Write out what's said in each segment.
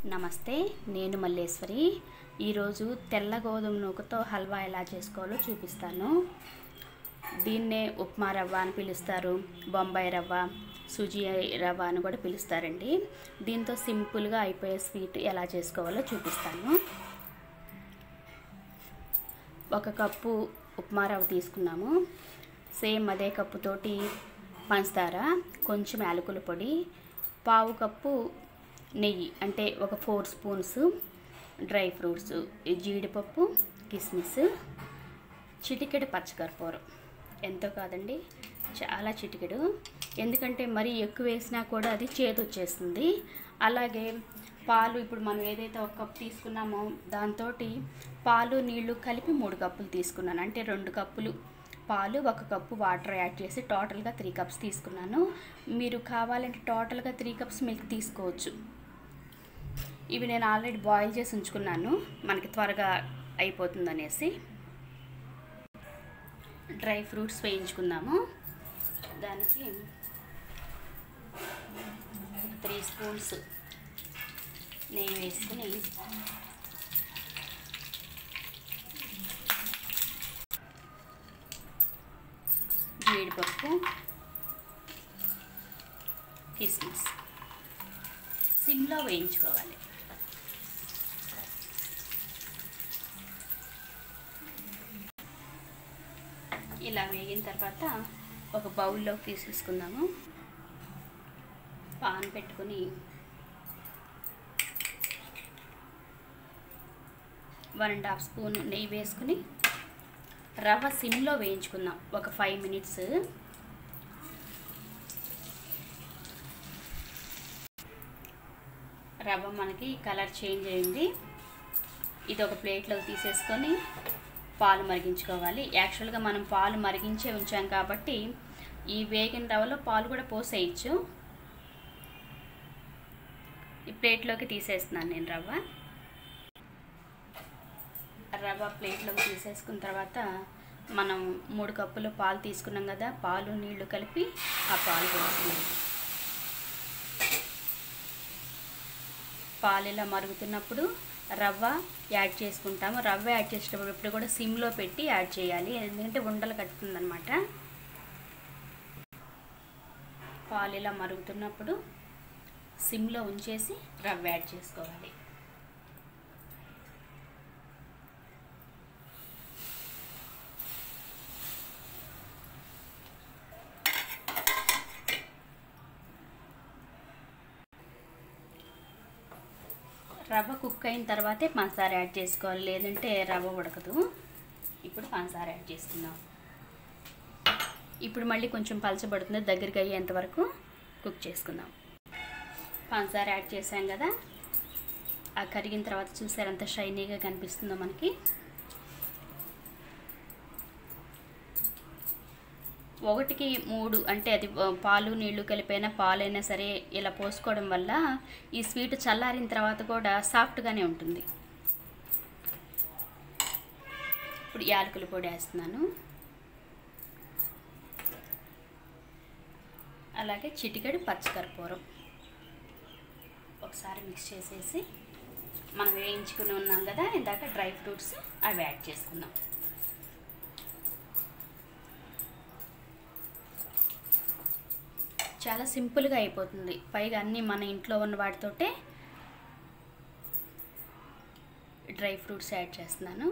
నమస్తే నేను మల్లేశ్వరి ఈరోజు తెల్ల గోధుమ నూకతో హల్వా ఎలా చేసుకోవాలో చూపిస్తాను దీన్నే ఉప్మా రవ్వ అని పిలుస్తారు బొంబాయి రవ్వ సుజీ రవ్వ అని కూడా పిలుస్తారండి దీంతో సింపుల్గా అయిపోయే స్వీట్ ఎలా చేసుకోవాలో చూపిస్తాను ఒక కప్పు ఉప్మా రవ్వ తీసుకున్నాము సేమ్ అదే కప్పుతోటి పంచదార కొంచెం యాలకుల పొడి పావు కప్పు నెయ్యి అంటే ఒక ఫోర్ స్పూన్స్ డ్రై ఫ్రూట్స్ జీడిపప్పు కిస్మిస్ చిటికెడు పచ్చకర్పూరం ఎంతో కాదండి చాలా చిటికెడు ఎందుకంటే మరీ ఎక్కువ వేసినా కూడా అది చేదు వచ్చేస్తుంది అలాగే పాలు ఇప్పుడు మనం ఏదైతే ఒక కప్ తీసుకున్నామో దాంతో పాలు నీళ్లు కలిపి మూడు కప్పులు తీసుకున్నాను అంటే రెండు కప్పులు పాలు ఒక కప్పు వాటర్ యాడ్ చేసి టోటల్గా త్రీ కప్స్ తీసుకున్నాను మీరు కావాలంటే టోటల్గా త్రీ కప్స్ మిల్క్ తీసుకోవచ్చు ఇవి నేను ఆల్రెడీ బాయిల్ చేసి ఉంచుకున్నాను మనకి త్వరగా అయిపోతుంది అనేసి డ్రై ఫ్రూట్స్ వేయించుకుందాము దానికి త్రీ స్పూన్స్ నెయ్యి వేసుకుని జీడిపప్పు కిస్మిస్ సిమ్లో వేయించుకోవాలి ఇలా వేగిన తర్వాత ఒక బౌల్లోకి తీసేసుకుందాము పాన్ పెట్టుకుని వన్ అండ్ హాఫ్ స్పూన్ నెయ్యి వేసుకుని రవ్వ సిమ్లో వేయించుకుందాం ఒక ఫైవ్ మినిట్స్ రవ్వ మనకి కలర్ చేంజ్ అయింది ఇది ఒక ప్లేట్లోకి తీసేసుకొని పాలు మరిగించుకోవాలి యాక్చువల్గా మనం పాలు మరిగించే ఉంచాం కాబట్టి ఈ వేగిన రవ్వలో పాలు కూడా పోసేయచ్చు ఈ ప్లేట్లోకి తీసేస్తున్నాను నేను రవ్వ రవ్వ ప్లేట్లోకి తీసేసుకున్న తర్వాత మనం మూడు కప్పులు పాలు తీసుకున్నాం కదా పాలు నీళ్లు కలిపి ఆ పాలు పోస్తున్నాం పాలు ఇలా మరుగుతున్నప్పుడు రవ్వ యాడ్ చేసుకుంటాము రవ్వ యాడ్ చేసేటప్పుడు ఇప్పుడు కూడా సిమ్లో పెట్టి యాడ్ చేయాలి ఎందుకంటే ఉండలు కట్టుతుందనమాట పాలు ఇలా మరుగుతున్నప్పుడు సిమ్లో ఉంచేసి రవ్వ యాడ్ చేసుకోవాలి రవ్వ కుక్ అయిన తర్వాతే పంచదార యాడ్ చేసుకోవాలి లేదంటే రవ్వ ఉడకదు ఇప్పుడు పంచదార యాడ్ చేసుకుందాం ఇప్పుడు మళ్ళీ కొంచెం పలచబడుతుంది దగ్గరికి అయ్యేంత వరకు కుక్ చేసుకుందాం పంచదార యాడ్ చేసాం కదా ఆ కరిగిన తర్వాత చూసారు ఎంత షైనీగా కనిపిస్తుందో మనకి ఒకటికి మూడు అంటే అది పాలు నీళ్లు కలిపైనా పాలైనా సరే ఇలా పోసుకోవడం వల్ల ఈ స్వీట్ చల్లారిన తర్వాత కూడా సాఫ్ట్గానే ఉంటుంది ఇప్పుడు యాలకుల పొడి వేస్తున్నాను అలాగే చిటికెడు పచ్చికర్పూరం ఒకసారి మిక్స్ చేసేసి మనం వేయించుకుని ఉన్నాం కదా ఇందాక డ్రై ఫ్రూట్స్ అవి యాడ్ చేసుకుందాం చాలా సింపుల్గా అయిపోతుంది పైగా అన్నీ మన ఇంట్లో ఉన్న వాటితోటే డ్రై ఫ్రూట్స్ యాడ్ చేస్తున్నాను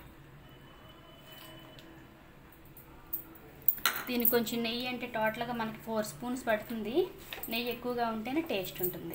దీనికి కొంచెం నెయ్యి అంటే టోటల్గా మనకి ఫోర్ స్పూన్స్ పడుతుంది నెయ్యి ఎక్కువగా ఉంటేనే టేస్ట్ ఉంటుంది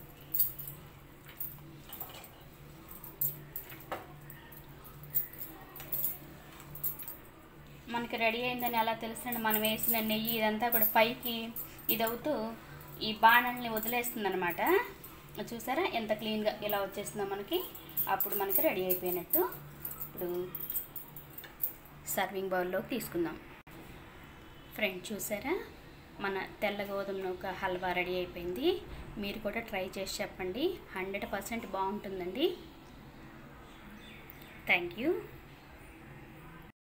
మనకి రెడీ అయిందని ఎలా తెలుస్తుంది మనం వేసిన నెయ్యి ఇదంతా కూడా పైకి ఇదవుతూ ఈ బాణల్ని వదిలేస్తుంది అనమాట చూసారా ఎంత క్లీన్గా ఇలా వచ్చేస్తుందో మనకి అప్పుడు మనకి రెడీ అయిపోయినట్టు ఇప్పుడు సర్వింగ్ బౌల్లోకి తీసుకుందాం ఫ్రెండ్ చూసారా మన తెల్ల గోధుమ నూక హల్వా రెడీ అయిపోయింది మీరు కూడా ట్రై చేసి చెప్పండి హండ్రెడ్ పర్సెంట్ బాగుంటుందండి థ్యాంక్ యూ